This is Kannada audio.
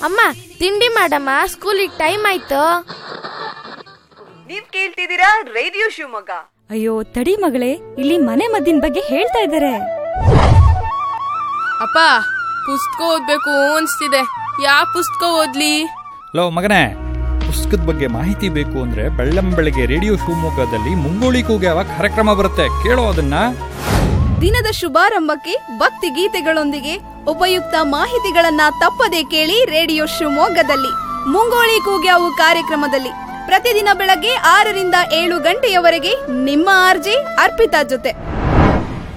ಅಮ್ಮ ತಿಂಡಿ ಮಾಡಮ್ಮ ಸ್ಕೂಲಿಗೆ ಟೈಮ್ ಆಯ್ತು ನೀವ್ ಕೇಳ್ತಿದ್ದೀರಾ ರೇಡಿಯೋ ಶಿವಮೊಗ್ಗ ಅಯ್ಯೋ ತಡಿ ಮಗಳೇ ಇಲ್ಲಿ ಮನೆ ಮದ್ದಿನ ಬಗ್ಗೆ ಹೇಳ್ತಾ ಇದ್ದಾರೆ ಅಪ್ಪ ಪುಸ್ತಕ ಓದ್ಬೇಕು ಅನ್ಸ್ತಿದೆ ಯಾವ ಪುಸ್ತಕ ಓದ್ಲಿ ಲೋ ಮಗನೇ ಪುಸ್ತಕದ ಬಗ್ಗೆ ಮಾಹಿತಿ ಬೇಕು ಅಂದ್ರೆ ಬೆಳ್ಳಂ ಬೆಳಗ್ಗೆ ರೇಡಿಯೋ ಶಿವಮೊಗ್ಗದಲ್ಲಿ ಮುಂಗೋಳಿ ಕೂಗ್ಯಾವ ಕಾರ್ಯಕ್ರಮ ಬರುತ್ತೆ ಕೇಳೋ ಅದನ್ನ ದಿನದ ಶುಭಾರಂಭಕ್ಕೆ ಭಕ್ತಿ ಗೀತೆಗಳೊಂದಿಗೆ ಉಪಯುಕ್ತ ಮಾಹಿತಿಗಳನ್ನ ತಪ್ಪದೇ ಕೇಳಿ ರೇಡಿಯೋ ಶಿವಮೊಗ್ಗದಲ್ಲಿ ಮುಂಗೋಳಿ ಕೂಗ್ಯಾವು ಕಾರ್ಯಕ್ರಮದಲ್ಲಿ ಪ್ರತಿದಿನ ಬೆಳಗ್ಗೆ ಆರರಿಂದ ಏಳು ಗಂಟೆಯವರೆಗೆ ನಿಮ್ಮ ಆರ್ಜೆ ಅರ್ಪಿತಾ ಜೊತೆ